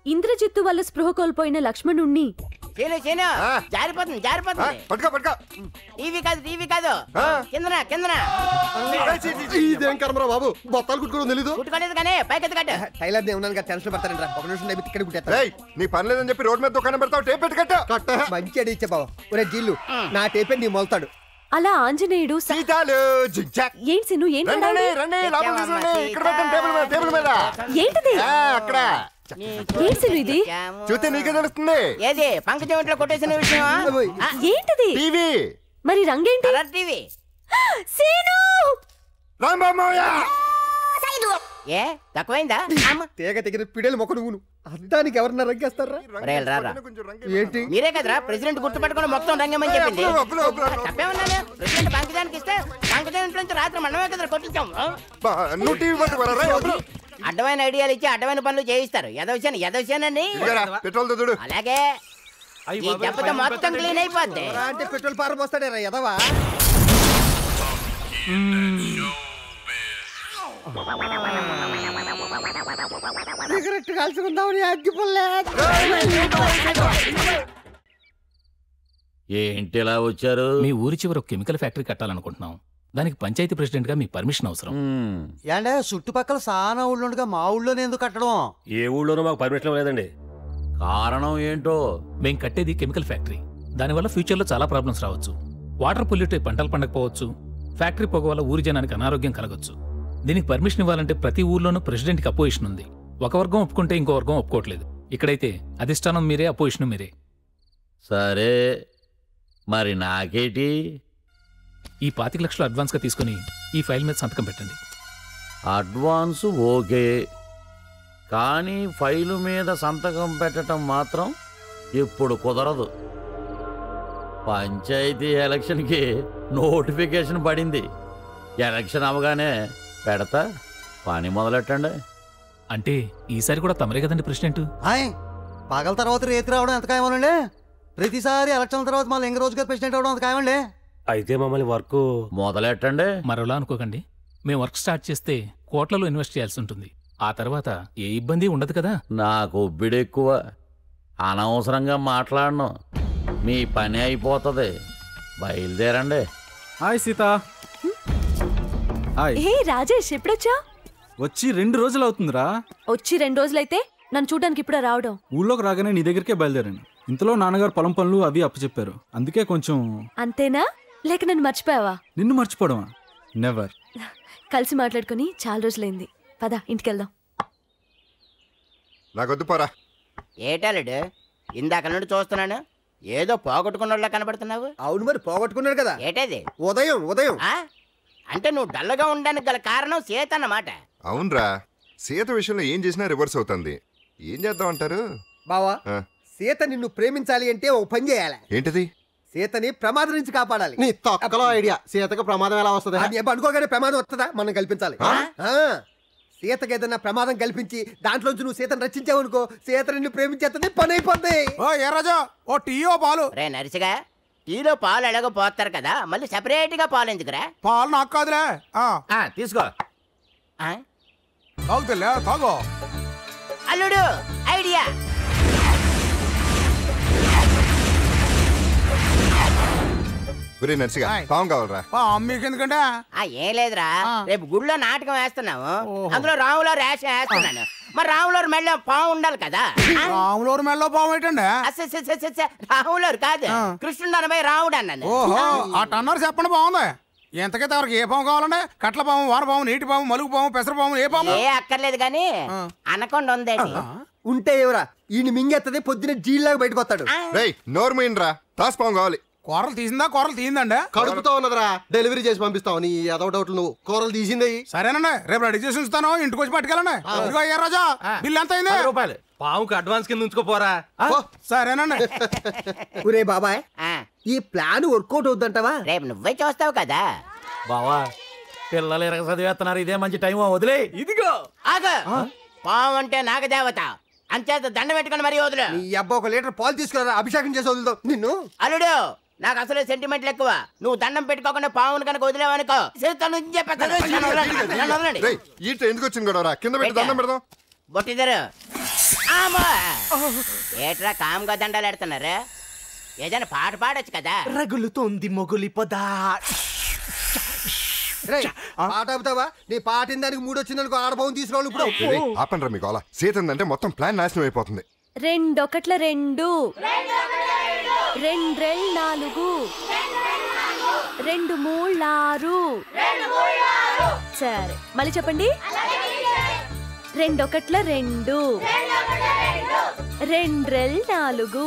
ఇంద్రజిత్తు వల్ల స్పృహ కోల్పోయిన లక్ష్మణుణ్ణి చేను చేను ఆ. జారిపోతుంది ఆ, జారిపోతుంది పట్టుకో పట్టుకో టీవీ కాదు టీవీ కాదు ఆ. కిందన కిందన ఇదేం కర్మరా బాబు బొత్తాలు కుట్టుకోవడం తెలీదు కుట్టుకోలేదు కానీ పైకి ఎత్తు కట్టు టైలర్ ఉన్నాను కదా టెన్షన్ పడతారండి ఒక నిమిషం నైపు ఇక్కడ కుట్టేస్తా రేయ్ నీ పని లేదని చెప్పి రోడ్ మీద దుకాణం పెడతావు టేప్ పెట్టి కట్టు కట్ట మంచి అడి ఇచ్చే బావ ఒరే జీల్లు నా టేపే నీ మొలతాడు అలా ఆంజనేయుడు స- సీతాలు జిగ్జాగ్ ఏంటి సిను ఏంటి రండి హడావుడి? రండి లోపల తీసుకురండి ఇక్కడ పెట్టండి టేబుల్ మీద టేబుల్ మీద ఏంటిది ఆ, అక్కడ ఏంటి సిను ఇది చూస్తే నీకే తెలుస్తుంది ఏది పంకజం ఇంట్లో కొట్టేసిన విషయం ఆ, ఏంటిది టీవీ మరి రంగేంటి కలర్ టీవీ సీను రాంబాబోయ ఏ తక్కువైందా అమ్మ. తేగ తెగిన పిడేలు మొక్క నువ్వును అద్దానికి ఎవరన్నా రంగేస్తారా ఒరేయ్, రారా. ఏంటి మీరే కదరా ప్రెసిడెంట్ గుర్తుపెట్టుకుని మొత్తం రంగమని చెప్పింది అప్పులు, అప్పులు, అప్పులు, అప్పులు. తప్పేమన్నాను ప్రెసిడెంట్ పంకజానికి ఇస్తే పంకజం ఇంట్లో నుంచి రాత్రి మనమే కదా కొట్టించాం ఆ? బా, నువ్వు టీవీ పట్టుకోరా రా అప్పులు. అడ్డమైన ఐడియాలు ఇచ్చి అడ్డమైన పనులు చేయిస్తారు ఎదవశాను ఎదవశానని ఇదిగోరా, పెట్రోల్ తో చూడు అలాగే ఈ దెబ్బతో మొత్తం క్లీన్ అయిపోద్ది రా అంటే పెట్రోల్ పారం వస్తాడేరా ఎదవా సిగరెట్ కాల్చుకుందామని అగ్గిపుల్లే ఏంటి ఇలా వచ్చారు మీ ఊరి చివర ఒక కెమికల్ ఫ్యాక్టరీ కట్టాలనుకుంటున్నాం దానికి పంచాయతీ ప్రెసిడెంట్ గా మీ పర్మిషన్ అవసరం మ్మ్. ఏంటే చుట్టుపక్కల సానా ఊళ్ళు ఉండగా మా ఊళ్ళోనే ఎందుకు కట్టడం ఏ ఊళ్ళోనూ మాకు పర్మిషన్ లేదండి కారణం ఏంటో మేం కట్టేది కెమికల్ ఫ్యాక్టరీ దానివల్ల ఫ్యూచర్లో చాలా ప్రాబ్లమ్స్ రావచ్చు వాటర్ పొల్యూట్ అయి పంటలు పండకపోవచ్చు ఫ్యాక్టరీ పొగ వల్ల ఊరి జనానికి అనారోగ్యం కలగొచ్చు దీనికి పర్మిషన్ ఇవ్వాలంటే ప్రతి ఊర్లోనూ ప్రెసిడెంట్కి అపోజిషన్ ఉంది ఒక వర్గం ఒప్పుకుంటే ఇంకో వర్గం ఒప్పుకోవట్లేదు ఇక్కడైతే అధిష్టానం మీరే అపోజిషన్ మీరే సరే మరి నాకేటి ఈ పాతిక లక్షలు అడ్వాన్స్గా తీసుకుని ఈ ఫైల్ మీద సంతకం పెట్టండి అడ్వాన్స్ ఓకే కానీ ఫైలు మీద సంతకం పెట్టడం మాత్రం ఇప్పుడు కుదరదు పంచాయతీ ఎలక్షన్కి నోటిఫికేషన్ పడింది ఎలక్షన్ అవగానే పెడతా పని మొదలెట్టండి అంటే ఈసారి కూడా తమరే కదండి ప్రెసిడెంట్ హాయ్ పగల తర్వాత రేతి రావడం ఎంత ఖాయమనండి ప్రతిసారి ఎలక్షన్ తర్వాత మళ్ళీ ఇంక రోజు గారు ప్రెసిడెంట్ అవడం అంత ఖాయమండి అయితే మమ్మల్ని వర్క్ మొదలెట్టండి మరోలా అనుకోకండి మేము వర్క్ స్టార్ట్ చేస్తే కోట్లలో ఇన్వెస్ట్ చేయాల్సి ఉంటుంది ఆ తర్వాత ఏ ఇబ్బంది ఉండదు కదా నాకు ఒబ్బిడి ఎక్కువ అనవసరంగా మాట్లాడను మీ పని అయిపోతుంది బయలుదేరండి హాయ్ సీత హాయ్ ఏ రాజేష్ ఎప్పుడొచ్చా వచ్చి రెండు రోజులు అవుతుందిరా వచ్చి రెండు రోజులైతే నన్ను చూడడానికి ఇప్పుడే రావడం ఊళ్ళోకి రాగానే నీ దగ్గరికే బయలుదేరాను ఇంతలో నాన్నగారు పొలం పనులు అవి అప్పచెప్పారు అందుకే కొంచెం అంతేనా లేక నన్ను మర్చిపోయావా నిన్ను మర్చిపోవడమా నెవర్ కలిసి మాట్లాడుకుని చాలా రోజులైంది పద ఇంటికెళ్దాం నాకొద్దు పోరా ఏటాలుడు ఇందాక నుండి చూస్తున్నాను ఏదో పోగొట్టుకున్నోళ్ళ కనబడుతున్నావు అవును మరి పోగొట్టుకున్నాడు కదా ఏటది ఉదయం ఉదయం ఆ? అంటే నువ్వు డల్లగా ఉండడానికి గల కారణం సీత అన్నమాట అవునరా సీత విషయంలో ఏం చేసినా రివర్స్ అవుతుంది ఏం చేద్దాం అంటారు బావా ఆ. సీత నిన్ను ప్రేమించాలి అంటే ఓ పని చేయాలి ఏంటిది సీతని ప్రమాదం నుంచి కాపాడాలి నీ తొక్కలో ఐడియా సీతకు ప్రమాదం ఎలా వస్తుంది అది ఎప్పుడు అనుకోగానే ప్రమాదం వస్తుందా మనం కల్పించాలి ఆ? ఆ. సీతకి ఏదైనా ప్రమాదం కల్పించి దాంట్లోంచి నువ్వు సీతను రక్షించావు అనుకో సీత నిన్ను ప్రేమించేస్తుంది పని అయిపోద్ది ఓ ఏ రాజా ఓ టీ ఓ పాలు రే నరిసిగా టీలో పాలు ఎలాగో పోస్తారు కదా మళ్ళీ సెపరేట్ గా పాలు ఎందుకురా పాలు నాకు కాదులే ఆ, తీసుకో ఆ? తాగుతులే తాగు అల్లుడు ఐడియా ఒరే నర్సిగా ఆయ్. పాము కావాలరా మీకు ఎందుకంటే ఆ ఏం లేదురా ఆ. రేపు గుళ్ళో నాటకం వేస్తున్నాము ఓహో. అందులో రాములో రేష వేస్తున్నాను మరి రాములోరు మెళ్ళ పాము ఉండాలి కదా ఆ? రాములూరు మెల్లో పాము ఏంటండి అస్స, అస్స, అస్స, అస్స, రాములోరు కాదు ఆ. కృష్ణుడు అనబై రాముడు అన్నాను ఓహో అటు అన్నారు చెప్పండి బాగుంది ఎంతకైతే ఎవరికి ఏ పాము కావాలండి కట్ల పాము వాన పాము నీటి పాము మలుగు పాము పెసర పాము ఏ పాము ఏ అక్కర్లేదు కానీ ఆ. అనకొండ ఉందేటి ఉంటే ఎవరా ఈయన మింగెత్తది పొద్దున జీల్లాగా బయటకు వస్తాడు ఆ. రేయ్ నోరు మూయండిరా తాస్ పాము కావాలి కూరలు తీసిందా కూరలు తీయిందండి కడుపుతో ఉన్నదిరా డెలివరీ చేసి పంపిస్తావు నీ ఏదో డౌట్లు నువ్వు కూరలు తీసింది సరేనండి రేపు రెడీ చేసి ఉంచుతాను ఇంటికి వచ్చి పట్టుకెళ్ళండి ఇదిగో ఏ రాజా బిల్ ఎంత అయింది రూపాయలు పావుకి అడ్వాన్స్ కింద ఉంచుకోపోరా సరేనండి ఒరే బాబాయ్ ఆ, ఈ ప్లాన్ వర్కౌట్ అవుద్దంటావా రేపు నువ్వే చూస్తావు కదా బావా పిల్లలు ఎరగ చదివేస్తున్నారు ఇదే మంచి టైం వదిలే ఇదిగో ఆగ పాము అంటే నాగదేవత అంచేత దండ పెట్టుకుని మరీ వదులు నీ అబ్బా ఒక లీటర్ పాలు తీసుకురా అభిషేకం చేసి వదులుతావు నిన్ను అల్లుడు నాకు అసలు సెంటిమెంట్లు ఎక్కువ నువ్వు దండం పెట్టుకోకుండా పావును కనుక వదిలేవనుకో చేతుల నుంచి చెప్పేస్తాను. నన్ను వదలండి, నన్ను వదలండి. రేయ్ ఈట ఎందుకు వచ్చింది గొడవరా కింద పెట్టి దండం పెడదాం బొట్టిదరు ఆమా ఏట్రా కామ్గా దండాలు ఎడుతున్నారు ఏదైనా పాట పాడొచ్చు కదా రగులుతోంది మొగులి పొదా రేయ్, పాట ఆపుతావా నీ పాటిన దానికి మూడు వచ్చిందనుకో ఆడబోన్ తీసుకోవాలి ఇప్పుడు ఆపండి రా మీ గోల సీత ఉందంటే మొత్తం ప్లాన్ నాశనం అయిపోతుంది రెండొకట్ల రెండు రెండ్రెల్ నాలుగు రెండు మూళ్ళారు సరే మళ్ళీ చెప్పండి రెండొకట్ల రెండు రెండ్రెల్ నాలుగు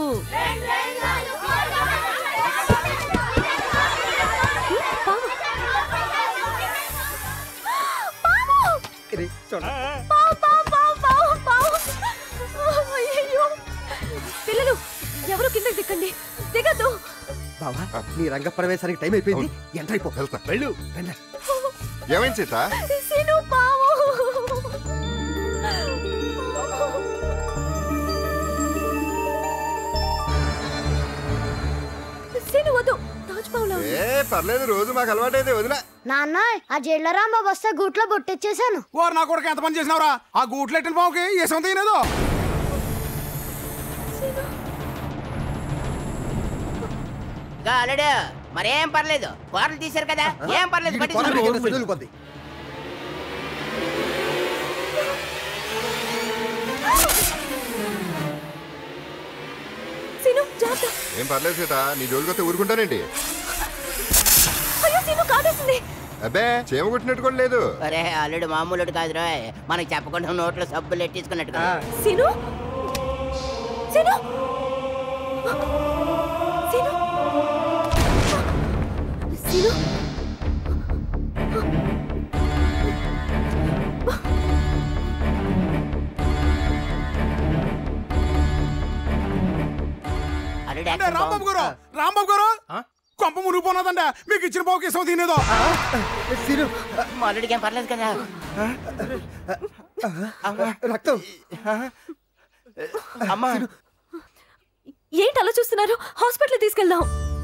పాము. పాము! రేయ్, చూడు. పావు, పావు, పావు, పావు, పావు. అయ్యయ్యో. పిల్లలు ఎవరు కిందకి దిక్కండి దిగద్దు బావా నీ రంగ ప్రవేశానికి టైం అయిపోయింది ఎంటర్ అయిపో వెళ్తా వెళ్ళు రండి. ఏమైంది సీత సిను పావు సిను వద్దు తాజ్ పావులా ఉంది. ఏ పర్లేదు రోజు మాకు అలవాటైతే వదిలే నాన్న ఆ జైల్లో రాంబాబు వస్తే గూట్లో బొట్టెచ్చేసాను ఓరు నా కొడుకు ఎంత పని చేసినావురా ఆ గూట్లెట్టిన పావుకి ఏ సొంత తినేదో ఇక అల్లుడు మరేం పర్లేదు కూరలు తీశారు కదా ఏం పర్లేదు వీడి పట్టించుకో. పొలానికి ఏదో సిగ్నల్ కొద్ది. సిను జాగ్రత్త ఏం పర్లేదు సీత నీ జోలికొస్తే ఊరుకుంటానేంటి అయ్యో సిను కాటేసింది అబ్బే చేమ కొట్టినట్టు కూడా లేదు అరే అల్లుడు మామూలుడు కాదు రోయ్ మనకి చెప్పకుండా నోట్లో సబ్బులు ఎట్టించుకున్నట్టు కదా. సిను సిను సిను సిను అల్లుడు అంటే యాక్షన్ రాంబాబు బాగుంది. గారు రాంబాబు గారు కొంప మునిగిపోన్నదంట మీకు ఇచ్చిన పావుకి ఇసం తినేదో సిను మా అల్లుడికి ఏం పర్లేదు కదా రక్తం అమ్మా ఏంటి అలా చూస్తున్నారు హాస్పిటల్ తీసుకెళ్దాం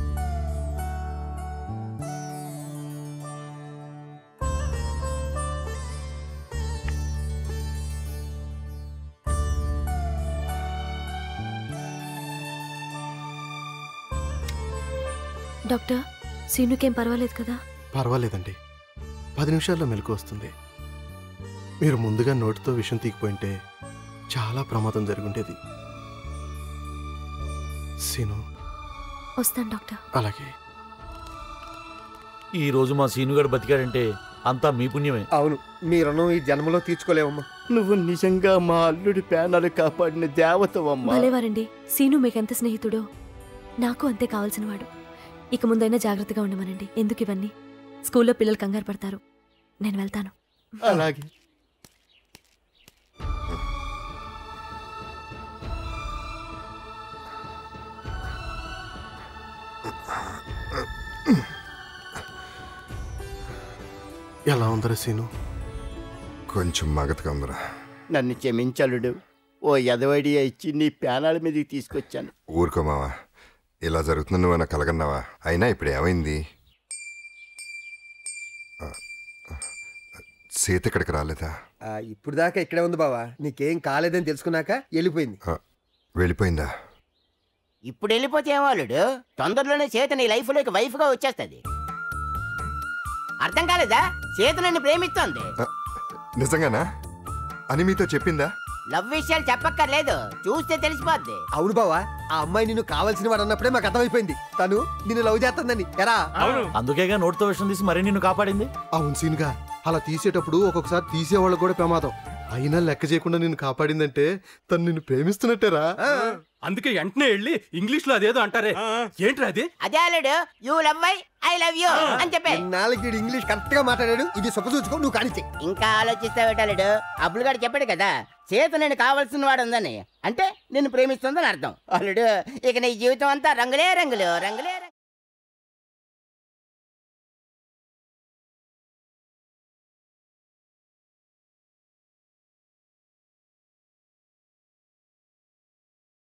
డాక్టర్ సీనుకేం పర్వాలేదు కదా పర్వాలేదండి పది నిమిషాల్లో మెలకు వస్తుంది మీరు ముందుగా నోటితో విషం తీగిపోయింటే చాలా ప్రమాదం జరుగుండేది సీను వస్తాను డాక్టర్ అలాగే ఈ రోజు మా సీనుగాడు బతికాడంటే అంతా మీ పుణ్యమే అవును మీ రుణం ఈ జన్మలో తీర్చుకోలేవమ్మా నువ్వు నిజంగా మా అల్లుడి ప్యానాలు కాపాడిన దేవతవమ్మా భలేవారండి సీను మీకెంత స్నేహితుడో నాకు అంతే కావాల్సిన వాడు ఇక ముందైనా జాగ్రత్తగా ఉండమనండి ఎందుకు ఇవన్నీ స్కూల్లో పిల్లలు కంగారు పడతారు నేను వెళ్తాను అలాగే ఎలా ఉందరా సీను కొంచెం మగతగా ఉందిరా నన్ను క్షమించలుడు ఓ ఎదవడియా ఇచ్చి నీ ప్యానాల మీదకి తీసుకొచ్చాను ఊరుకో మావా ఇలా జరుగుతుంది నువ్వు కలగన్నావా అయినా ఇప్పుడు ఏమైంది ఆ, ఆ, సీత ఇక్కడికి రాలేదా ఆ, ఇప్పుడు దాకా ఇక్కడే ఉంది బావా నీకేం కాలేదని తెలుసుకున్నాక వెళ్ళిపోయింది ఆ, వెళ్ళిపోయిందా ఇప్పుడు వెళ్ళిపోతే ఏమో అల్లుడు తొందరలోనే చేత నీ లైఫ్ లోకి వైఫ్ గా వచ్చేస్తది అర్థం కాలేదా చేత నన్ను ప్రేమిస్తోంది ఆ, నిజంగానా అని మీతో చెప్పిందా లవ్ విషయాలు చెప్పక్కర్లేదు చూస్తే తెలిసిపోద్ది అవును బావా ఆ అమ్మాయి నిన్ను కావాల్సిన వాడు అన్నప్పుడే మాకు అర్థమైపోయింది తను నిన్ను లవ్ చేస్తుందని ఎరా అందుకేగా నోటితో విషయం తీసి మరీ నిన్ను కాపాడింది అవును సీనుగా అలా తీసేటప్పుడు ఒక్కొక్కసారి తీసేవాళ్ళకు కూడా ప్రమాదం అయినా లెక్క చేయకుండా నిన్ను కాపాడిందంటే తను నిన్ను ప్రేమిస్తున్నట్టేరా అందుకే వెంటనే వెళ్ళి ఇంగ్లీష్ లో అదేదో అంటారే ఏంట్రా అది అదే అల్లుడు you love I I love you అని చెప్పే నాలుగు ఇంగ్లీష్ కరెక్ట్ గా మాట్లాడాడు ఇది చూసుకో నువ్వు కానిచ్చే ఇంకా ఆలోచిస్తావేట అల్లుడు అబ్బులు గారు చెప్పాడు కదా చేత నేను కావాల్సిన వాడు ఉందని అంటే నిన్ను ప్రేమిస్తుందని అర్థం అల్లుడు ఇక నీ జీవితం అంతా రంగులే రంగులు రంగులే రంగులు